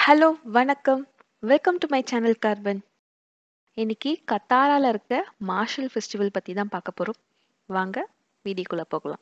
Hello வணக்கம் welcome to my channel carbon இன்னைக்கு கத்தாரால இருக்க மார்ஷல் ஃபெஸ்டிவல் பத்தி தான் பார்க்க போறோம் வாங்க வீடியோக்குள்ள போகலாம்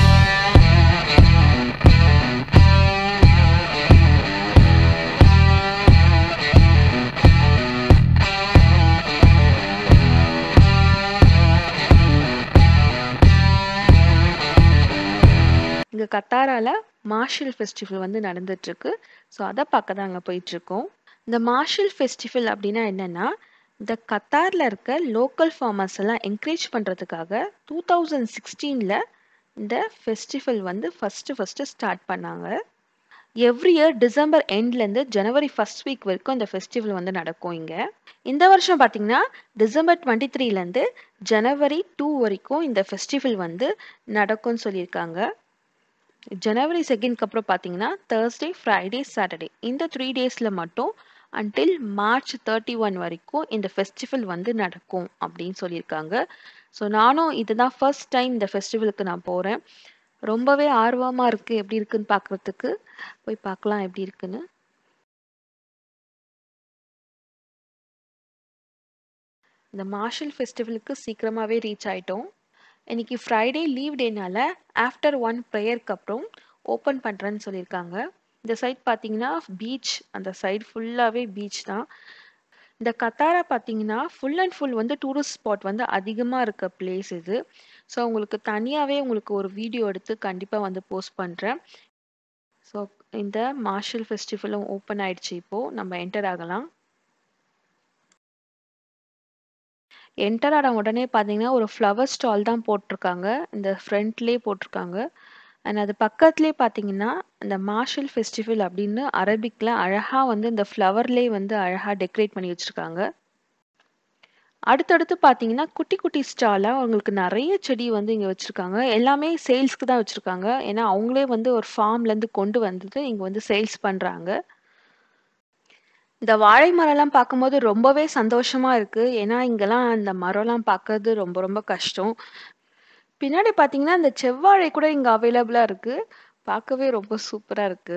இங்க கத்தாரால மார்ஷல் ஃபெஸ்டிவல் வந்து நடந்துட்டு இருக்கு ஸோ அதை பார்க்க தான் அங்கே போயிட்டு இருக்கோம் இந்த மார்ஷல் ஃபெஸ்டிவல் அப்படின்னா என்னன்னா இந்த கத்தாரில் இருக்க லோக்கல் ஃபார்மர்ஸ் எல்லாம் என்கரேஜ் பண்ணுறதுக்காக டூ தௌசண்ட் சிக்ஸ்டீனில் இந்த ஃபெஸ்டிவல் வந்து ஃபஸ்ட்டு ஃபஸ்ட்டு ஸ்டார்ட் பண்ணாங்க எவ்ரி இயர் டிசம்பர் எண்ட்லேருந்து ஜனவரி ஃபர்ஸ்ட் வீக் வரைக்கும் இந்த ஃபெஸ்டிவல் வந்து நடக்கும் இங்கே இந்த வருஷம் பார்த்தீங்கன்னா டிசம்பர் டுவெண்ட்டி த்ரீலேருந்து ஜனவரி டூ வரைக்கும் இந்த ஃபெஸ்டிவல் வந்து நடக்கும்னு சொல்லியிருக்காங்க ஜனவரி செகண்ட்க்கு அப்புறம் பார்த்தீங்கன்னா தேர்ஸ்டே ஃப்ரைடே சாட்டர்டே இந்த த்ரீ டேஸில் மட்டும் அன்டில் மார்ச் தேர்ட்டி ஒன் வரைக்கும் இந்த ஃபெஸ்டிவல் வந்து நடக்கும் அப்படின்னு சொல்லியிருக்காங்க ஸோ நானும் இதுதான் ஃபர்ஸ்ட் டைம் இந்த ஃபெஸ்டிவலுக்கு நான் போகிறேன் ரொம்பவே ஆர்வமாக இருக்குது எப்படி இருக்குன்னு பார்க்குறதுக்கு போய் பார்க்கலாம் எப்படி இருக்குன்னு இந்த மார்ஷல் ஃபெஸ்டிவலுக்கு சீக்கிரமாகவே ரீச் ஆயிட்டோம் இன்னைக்கு ஃப்ரைடே லீவ் டேனால ஆஃப்டர் ஒன் ப்ரேயருக்கு அப்புறம் ஓப்பன் பண்ணுறேன்னு சொல்லியிருக்காங்க இந்த சைட் பார்த்தீங்கன்னா பீச் அந்த சைடு ஃபுல்லாகவே பீச் தான் இந்த கத்தாரா பார்த்தீங்கன்னா ஃபுல் அண்ட் ஃபுல் வந்து டூரிஸ்ட் ஸ்பாட் வந்து அதிகமாக இருக்க பிளேஸ் இது ஸோ உங்களுக்கு தனியாகவே உங்களுக்கு ஒரு வீடியோ எடுத்து கண்டிப்பாக வந்து போஸ்ட் பண்ணுறேன் ஸோ இந்த மார்ஷல் ஃபெஸ்டிவலும் ஓப்பன் ஆயிடுச்சு இப்போது நம்ம என்டர் ஆகலாம் என்டர் ஆன உடனே பார்த்தீங்கன்னா ஒரு ஃப்ளவர் ஸ்டால் தான் போட்டிருக்காங்க இந்த ஃப்ரண்ட்லேயே போட்டிருக்காங்க அண்ட் அது பக்கத்துலேயே பார்த்தீங்கன்னா இந்த மார்ஷல் ஃபெஸ்டிவல் அப்படின்னு அரபிக்கில் அழகாக வந்து இந்த ஃப்ளவர்லேயே வந்து அழகாக டெக்கரேட் பண்ணி வச்சுருக்காங்க அடுத்தடுத்து பார்த்தீங்கன்னா குட்டி குட்டி ஸ்டாலாக அவங்களுக்கு நிறைய செடி வந்து இங்கே வச்சுருக்காங்க எல்லாமே சேல்ஸ்க்கு தான் வச்சுருக்காங்க ஏன்னா அவங்களே வந்து ஒரு ஃபார்ம்லேருந்து கொண்டு வந்தது இங்கே வந்து சேல்ஸ் பண்ணுறாங்க இந்த வாழை மரம்லாம் பார்க்கும்போது ரொம்பவே சந்தோஷமா இருக்கு ஏன்னா இங்கெல்லாம் அந்த மரம்லாம் பார்க்கறது ரொம்ப ரொம்ப கஷ்டம் பின்னாடி பார்த்தீங்கன்னா இந்த செவ்வாழை கூட இங்கே அவைலபிளாக இருக்கு பார்க்கவே ரொம்ப சூப்பராக இருக்கு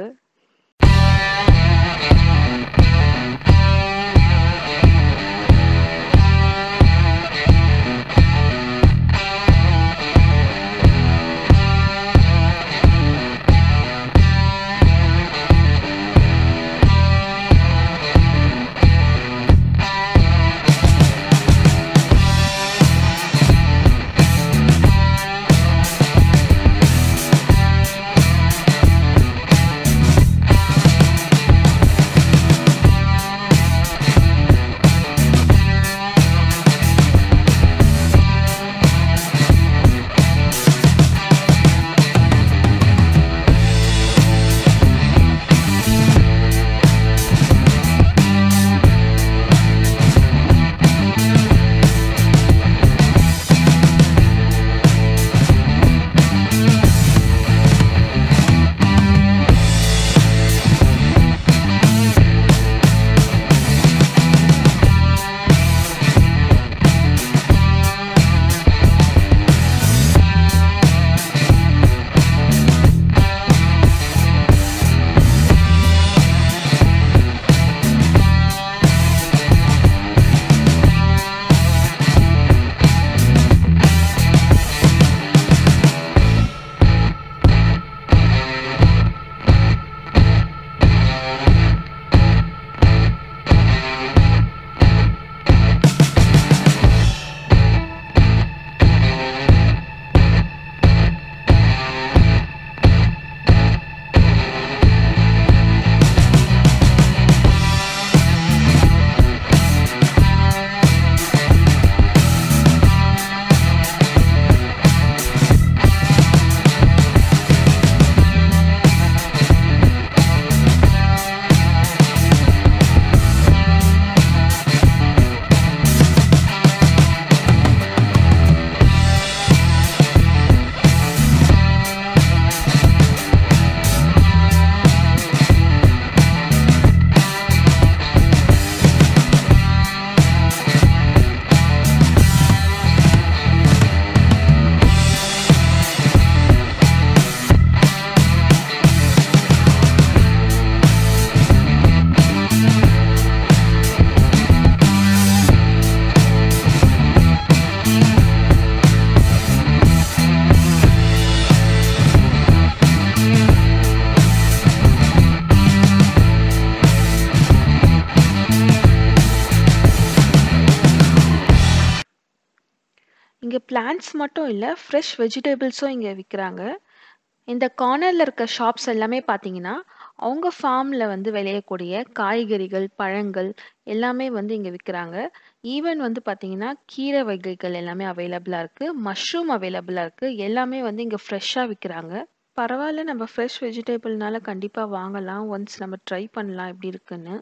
இங்க பிளான்ட்ஸ் மட்டும் இல்ல, ஃப்ரெஷ் வெஜிடபிள்ஸும் இங்க விக்கிறாங்க. இந்த கார்னர்ல இருக்க ஷாப்ஸ் எல்லாமே பார்த்தீங்கன்னா, அவங்க ஃபார்ம்ல வந்து விளையக்கூடிய காய்கறிகள், பழங்கள் எல்லாமே வந்து இங்க விக்கிறாங்க. ஈவன் வந்து பார்த்தீங்கன்னா, கீரை வகைகள் எல்லாமே அவைலபிளா இருக்கு. மஷ்ரூம் அவைலபிளா இருக்கு. எல்லாமே வந்து இங்க ஃப்ரெஷ்ஷா விக்கிறாங்க. பரவால்ல நம்ம ஃப்ரெஷ் வெஜிடபிள்னால கண்டிப்பா வாங்கலாம். ஒன்ஸ் நம்ம ட்ரை பண்ணலாம் எப்படி இருக்குன்னு.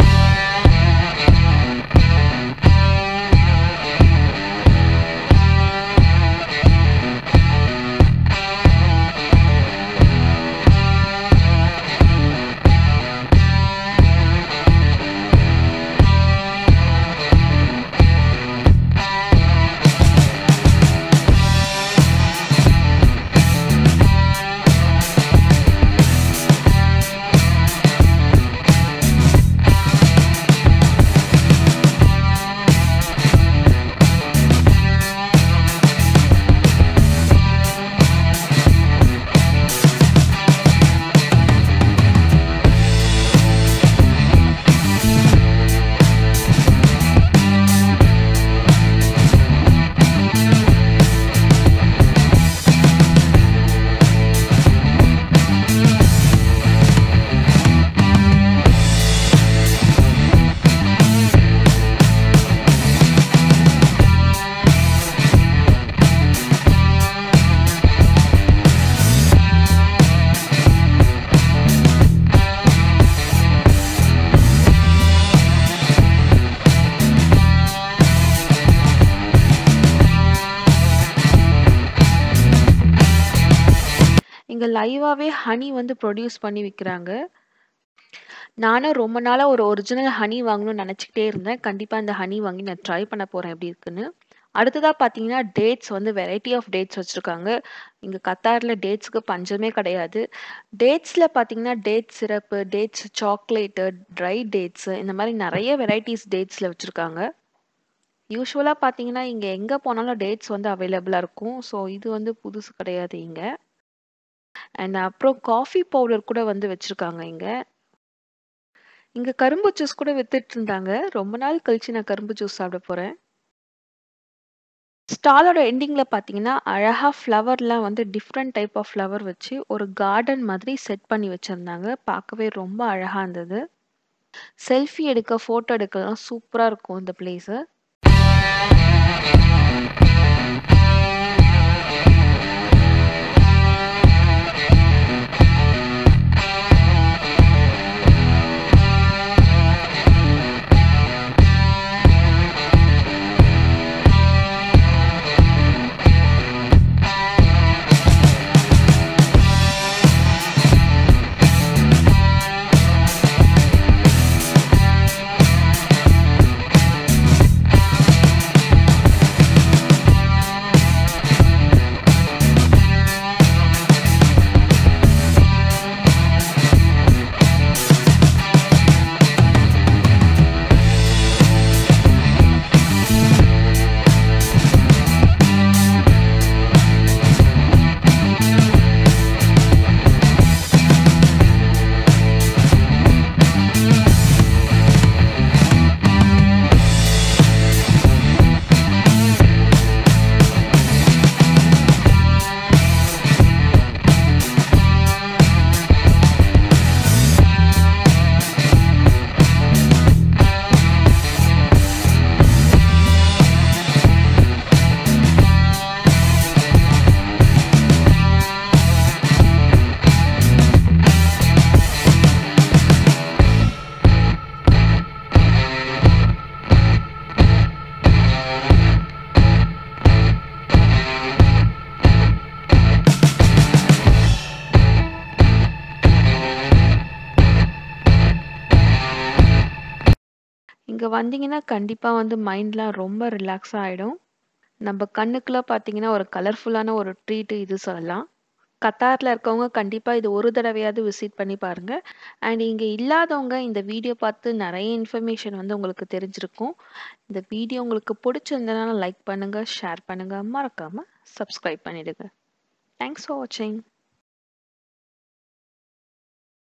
இங்க லைவாவே ஹனி வந்து ப்ரொடியூஸ் பண்ணி விக்கிறாங்க. நானும் ரொம்ப நாளா ஒரு ஒரிஜினல் ஹனி வாங்கணும்னு நெனச்சுக்கிட்டே இருந்தேன். கண்டிப்பா இந்த ஹனி வாங்கி நான் ட்ரை பண்ண போறேன் எப்படி இருக்குன்னு. அடுத்ததா பார்த்தீங்கன்னா, டேட்ஸ் வந்து வெரைட்டி ஆஃப் டேட்ஸ் வச்சிருக்காங்க. இங்க கத்தார்ல டேட்ஸ்க்கு பஞ்சமே கிடையாது. டேட்ஸ்ல பார்த்தீங்கன்னா, date syrup, dates chocolate, dry dates இந்த மாரி நெறைய வெரைட்டீஸ் டேட்ஸ்ல வச்சிருக்காங்க. யூசுவலா பார்த்தீங்கன்னா, இங்க எங்க போனாலும் டேட்ஸ் வந்து அவைலபிளா இருக்கும். ஸோ இது வந்து புதுசு கிடையாது இங்க. அண்ட் அப்புறம் காஃபி பவுடர் கூட வந்து வச்சிருக்காங்க இங்க. இங்க கரும்பு ஜூஸ் கூட வித்துட்டு இருந்தாங்க. ரொம்ப நாள் கழிச்சு நான் கரும்பு ஜூஸ் சாப்பிட போறேன். ஸ்டாலோட எண்டிங்ல பார்த்தீங்கன்னா, அழகா ஃப்ளவர்லாம் வந்து டிஃப்ரெண்ட் டைப் ஆஃப் ஃப்ளவர் வச்சு ஒரு கார்டன் மாதிரி செட் பண்ணி வச்சிருந்தாங்க. பார்க்கவே ரொம்ப அழகா இருந்தது. செல்ஃபி எடுக்க, ஃபோட்டோ எடுக்கலாம் சூப்பரா இருக்கும் இந்த பிளேஸு. இங்க வந்தீங்கன்னா, கண்டிப்பா வந்து மைண்ட்லாம் ரொம்ப ரிலாக்ஸா ஆயிடும். நம்ப கண்ணுக்குலாம் பார்த்தீங்கன்னா, ஒரு கலர்ஃபுல்லான ஒரு ட்ரீட் இது சொல்லலாம். கத்தார்ல இருக்கவங்க கண்டிப்பா இது ஒரு தடவையாவது விசிட் பண்ணி பாருங்க. அண்ட் இங்க இல்லாதவங்க இந்த வீடியோ பார்த்து நெறைய இன்ஃபர்மேஷன் வந்து உங்களுக்கு தெரிஞ்சிருக்கும். இந்த வீடியோ உங்களுக்கு புடிச்சிருந்ததுனா லைக் பண்ணுங்க, ஷேர் பண்ணுங்க, மறக்காம சப்ஸ்கிரைப் பண்ணிடுங்க. தேங்க்ஸ் ஃபார் வாட்சிங்.